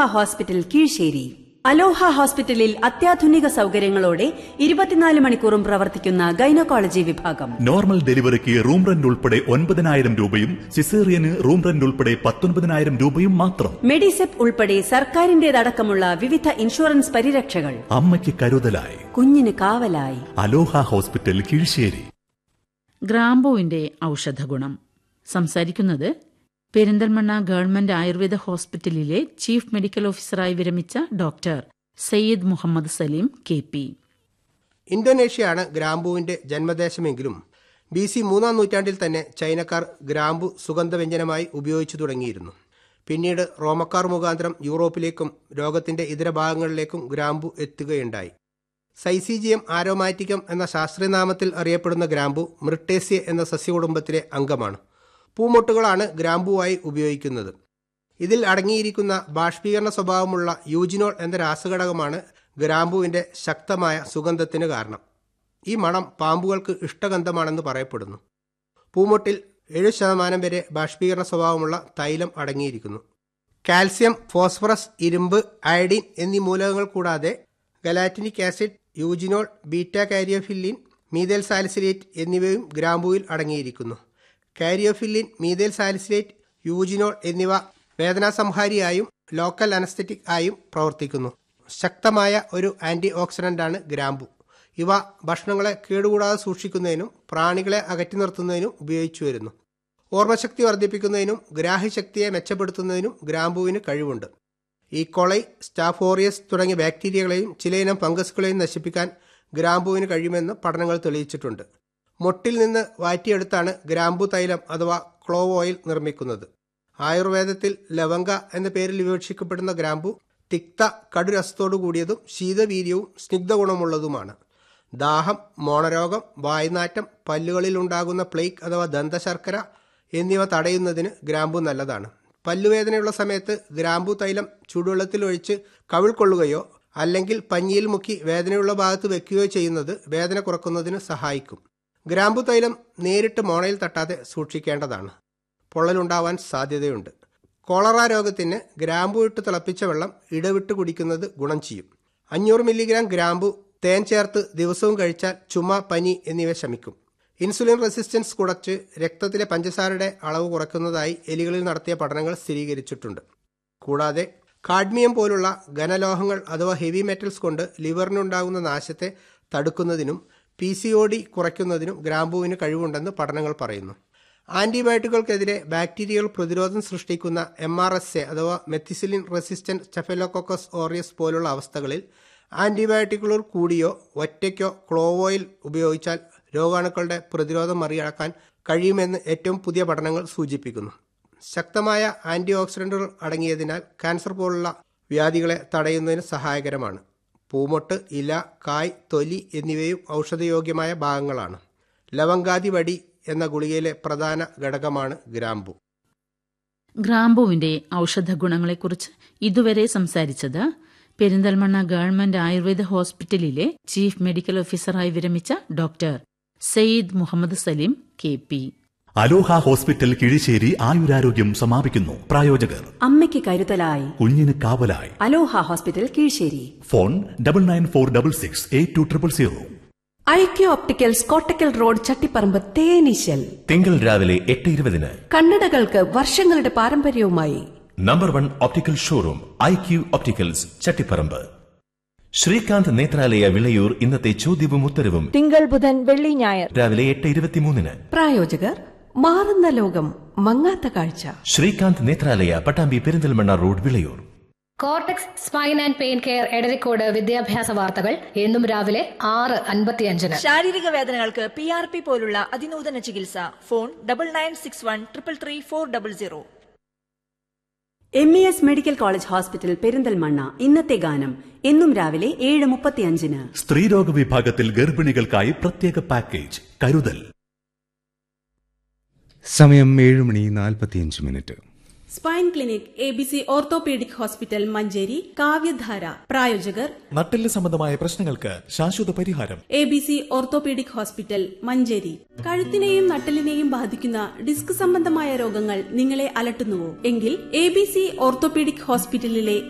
hospital Kizhisseri അലോഹ ഹോസ്പിറ്റലിൽ അത്യാധുനിക സൗകര്യങ്ങളോടെ ഇരുപത്തിനാല് മണിക്കൂറും പ്രവർത്തിക്കുന്ന ഗൈനക്കോളജി വിഭാഗം നോർമൽ ഡെലിവറിക്ക് റൂം റെന്റ് ഉൾപ്പെടെ ഒൻപതിനായിരം രൂപയും സിസേറിയന് റൂം റെന്റ് ഉൾപ്പെടെ പത്തൊൻപതിനായിരം രൂപയും മാത്രം മെഡിസെപ്പ് ഉൾപ്പെടെ സർക്കാരിന്റേതടക്കമുള്ള വിവിധ ഇൻഷുറൻസ് പരിരക്ഷകൾ അമ്മയ്ക്ക് കരുതലായി കുഞ്ഞിന് കാവലായി അലോഹ ഹോസ്പിറ്റൽ കീഴ്ശേരി ഗ്രാമ്പൂവിന്റെ ഔഷധഗുണം സംസാരിക്കുന്നത് പെരിന്തൽമണ്ണ ഗവൺമെന്റ് ആയുർവേദ ഹോസ്പിറ്റലിലെ ചീഫ് മെഡിക്കൽ ഓഫീസറായി വിരമിച്ച doctor Syed Muhammad Saleem K P ഇന്തോനേഷ്യയാണ് ഗ്രാമ്പൂവിന്റെ ജന്മദേശമെങ്കിലും ബി സി മൂന്നാം നൂറ്റാണ്ടിൽ തന്നെ ചൈനക്കാർ ഗ്രാമ്പു സുഗന്ധവ്യഞ്ജനമായി ഉപയോഗിച്ചു തുടങ്ങിയിരുന്നു പിന്നീട് റോമക്കാർ മുഖാന്തരം യൂറോപ്പിലേക്കും ലോകത്തിന്റെ ഇതര ഭാഗങ്ങളിലേക്കും ഗ്രാമ്പു എത്തുകയുണ്ടായി സൈസീജിയം ആരോമാറ്റിക്കം എന്ന ശാസ്ത്രീയനാമത്തിൽ അറിയപ്പെടുന്ന ഗ്രാമ്പു മൃട്ടേസ്യ എന്ന സസ്യകുടുംബത്തിലെ അംഗമാണ് പൂമൊട്ടുകളാണ് ഗ്രാമ്പുവായി ഉപയോഗിക്കുന്നത് ഇതിൽ അടങ്ങിയിരിക്കുന്ന ബാഷ്പീകരണ സ്വഭാവമുള്ള യൂജിനോൾ എന്ന രാസഘടകമാണ് ഗ്രാമ്പുവിന്റെ ശക്തമായ സുഗന്ധത്തിന് കാരണം ഈ മണം പാമ്പുകൾക്ക് ഇഷ്ടഗന്ധമാണെന്ന് പറയപ്പെടുന്നു പൂമൊട്ടിൽ ഏഴ് ശതമാനം വരെ ബാഷ്പീകരണ സ്വഭാവമുള്ള തൈലം അടങ്ങിയിരിക്കുന്നു കാൽസ്യം ഫോസ്ഫറസ് ഇരുമ്പ് അയഡിൻ എന്നീ മൂലകങ്ങൾ കൂടാതെ ഗലാറ്റിനിക് acid eugenol beta caryophyllene methyl salicylate എന്നിവയും ഗ്രാമ്പുവിൽ അടങ്ങിയിരിക്കുന്നു കാരിയോഫില്ലിൻ മീതേൽ സാലിസിലേറ്റ് യൂജിനോൾ എന്നിവ വേദനാസംഹാരിയായും ലോക്കൽ അനസ്തറ്റിക് ആയും പ്രവർത്തിക്കുന്നു ശക്തമായ ഒരു ആന്റി ഓക്സിഡന്റാണ് ഗ്രാമ്പു ഇവ ഭക്ഷണങ്ങളെ കേടുകൂടാതെ സൂക്ഷിക്കുന്നതിനും പ്രാണികളെ അകറ്റി നിർത്തുന്നതിനും ഉപയോഗിച്ചു വരുന്നു ഓർമ്മശക്തി വർദ്ധിപ്പിക്കുന്നതിനും ഗ്രാഹ്യശക്തിയെ മെച്ചപ്പെടുത്തുന്നതിനും ഗ്രാമ്പുവിന് കഴിവുണ്ട് ഈ കൊളൈ സ്റ്റാഫോറിയസ് തുടങ്ങിയ ബാക്ടീരിയകളെയും ചിലയിനം ഫംഗസുകളെയും നശിപ്പിക്കാൻ ഗ്രാമ്പുവിന് കഴിയുമെന്ന് പഠനങ്ങൾ തെളിയിച്ചിട്ടുണ്ട് മൊട്ടിൽ നിന്ന് വാറ്റിയെടുത്താണ് ഗ്രാമ്പു തൈലം അഥവാ ക്ലോവ് ഓയിൽ നിർമ്മിക്കുന്നത് ആയുർവേദത്തിൽ ലവങ്ക എന്ന പേരിൽ വിവക്ഷിക്കപ്പെടുന്ന ഗ്രാമ്പു തിക്ത കടുരസത്തോടു കൂടിയതും ശീതവീര്യവും സ്നിഗ്ധഗുണമുള്ളതുമാണ് ദാഹം മോണരോഗം വായുനാറ്റം പല്ലുകളിലുണ്ടാകുന്ന പ്ലേക്ക് അഥവാ ദന്തശർക്കര എന്നിവ തടയുന്നതിന് ഗ്രാമ്പു നല്ലതാണ് പല്ലുവേദനയുള്ള സമയത്ത് ഗ്രാമ്പു തൈലം ചൂടുവെള്ളത്തിൽ ഒഴിച്ച് കവിൾ കൊള്ളുകയോ അല്ലെങ്കിൽ പഞ്ഞിയിൽ മുക്കി വേദനയുള്ള ഭാഗത്ത് വെക്കുകയോ ചെയ്യുന്നത് വേദന കുറക്കുന്നതിന് സഹായിക്കും ഗ്രാമ്പു തൈലം നേരിട്ട് മോണയിൽ തട്ടാതെ സൂക്ഷിക്കേണ്ടതാണ് പൊള്ളലുണ്ടാവാൻ സാധ്യതയുണ്ട് കോളറ രോഗത്തിന് ഗ്രാമ്പു ഇട്ട് തിളപ്പിച്ച വെള്ളം ഇടവിട്ട് കുടിക്കുന്നത് ഗുണം ചെയ്യും അഞ്ഞൂറ് മില്ലിഗ്രാം ഗ്രാമ്പു തേൻ ചേർത്ത് ദിവസവും കഴിച്ചാൽ ചുമ പനി എന്നിവ ശമിക്കും ഇൻസുലിൻ റെസിസ്റ്റൻസ് കുറച്ച് രക്തത്തിലെ പഞ്ചസാരയുടെ അളവ് കുറയ്ക്കുന്നതായി എലികളിൽ നടത്തിയ പഠനങ്ങൾ സ്ഥിരീകരിച്ചിട്ടുണ്ട് കൂടാതെ കാഡ്മിയം പോലുള്ള ഘനലോഹങ്ങൾ അഥവാ ഹെവി മെറ്റൽസ് കൊണ്ട് ലിവറിനുണ്ടാകുന്ന നാശത്തെ തടുക്കുന്നതിനും പി സി ഒ ഡി കുറയ്ക്കുന്നതിനും ഗ്രാമ്പുവിന് കഴിവുണ്ടെന്ന് പഠനങ്ങൾ പറയുന്നു ആന്റിബയോട്ടിക്കുകൾക്കെതിരെ ബാക്ടീരിയകൾ പ്രതിരോധം സൃഷ്ടിക്കുന്ന എം ആർ എസ് എ അഥവാ മെത്തിസിലിൻ റെസിസ്റ്റന്റ് സ്റ്റെഫലോക്കോക്കസ് ഓറിയസ് പോലുള്ള അവസ്ഥകളിൽ ആന്റിബയോട്ടിക്കുകൾ കൂടിയോ ഒറ്റയ്ക്കോ ക്ലോവോയിൽ ഉപയോഗിച്ചാൽ രോഗാണുക്കളുടെ പ്രതിരോധം മറികടക്കാൻ കഴിയുമെന്ന് ഏറ്റവും പുതിയ പഠനങ്ങൾ സൂചിപ്പിക്കുന്നു ശക്തമായ ആന്റി ഓക്സിഡന്റുകൾ അടങ്ങിയതിനാൽ ക്യാൻസർ പോലുള്ള വ്യാധികളെ തടയുന്നതിന് സഹായകരമാണ് പൂമൊട്ട് ഇല കായ് തൊലി എന്നിവയും ഔഷധയോഗ്യമായ ഭാഗങ്ങളാണ് ലവങ്കാതി വടി എന്ന ഗുളികയിലെ പ്രധാന ഘടകമാണ് ഗ്രാമ്പു ഗ്രാമ്പുവിന്റെ ഔഷധഗുണങ്ങളെക്കുറിച്ച് ഇതുവരെ സംസാരിച്ചത് പെരിന്തൽമണ്ണ ഗവൺമെന്റ് ആയുർവേദ ഹോസ്പിറ്റലിലെ ചീഫ് മെഡിക്കൽ ഓഫീസറായി വിരമിച്ച doctor Syed Muhammad Saleem K P Aloha hospital Kizhisseri ആയുരാരോഗ്യം സമാപിക്കുന്നു പ്രായോജകർ അമ്മയ്ക്ക് കരുതലായി കുഞ്ഞിന് കാവലായി Aloha hospital Kizhisseri phone double nine four double six eight two triple zero IQ opticals Kottakkal road Chattiparamba തേനീശൽ തിങ്കൾ രാവിലെ എട്ട് ഇരുപതിന് കണ്ണടകൾക്ക് വർഷങ്ങളുടെ പാരമ്പര്യവുമായി number one optical showroom I Q opticals Chattiparamba Srikanth Nethralaya Vilayur ഇന്നത്തെ ചോദ്യവും ഉത്തരവും തിങ്കൾ ബുധൻ വെള്ളി ഞായർ രാവിലെ എട്ട് ഇരുപത്തിമൂന്നിന് പ്രായോജകർ മാറുന്ന ലോകം മങ്ങാത്ത കാഴ്ച Srikanth Nethralaya Pattambi Perinthalmanna road Vilayur Cortex spine and pain care Edarikode വിദ്യാഭ്യാസ വാർത്തകൾ എന്നും രാവിലെ ആറ് അൻപത്തിയഞ്ചിന് ശാരീരിക വേദനകൾക്ക് പി ആർ പി പോലുള്ള അതിനൂതന ചികിത്സ phone double nine six one triple three four double zero M E S medical college hospital Perinthalmanna ഇന്നത്തെ ഗാനം എന്നും രാവിലെ ഏഴ് മുപ്പത്തിയഞ്ചിന് സ്ത്രീരോഗ വിഭാഗത്തിൽ ഗർഭിണികൾക്കായി പ്രത്യേക പാക്കേജ് കരുതൽ സമയം ഏഴ് മണി നാൽപ്പത്തിയഞ്ച് minute spine clinic A B C orthopaedic hospital Manjeri കാവ്യധാര പ്രായോജകർ നട്ടെല്ല് സംബന്ധമായ പ്രശ്നങ്ങൾക്ക് ശാശ്വത പരിഹാരം A B C orthopaedic hospital Manjeri കഴുത്തിനെയും നട്ടലിനെയും ബാധിക്കുന്ന ഡിസ്ക് സംബന്ധമായ രോഗങ്ങൾ നിങ്ങളെ അലട്ടുന്നുവോ എങ്കിൽ എ ബി സി ഓർത്തോപീഡിക് ഹോസ്പിറ്റലിലെ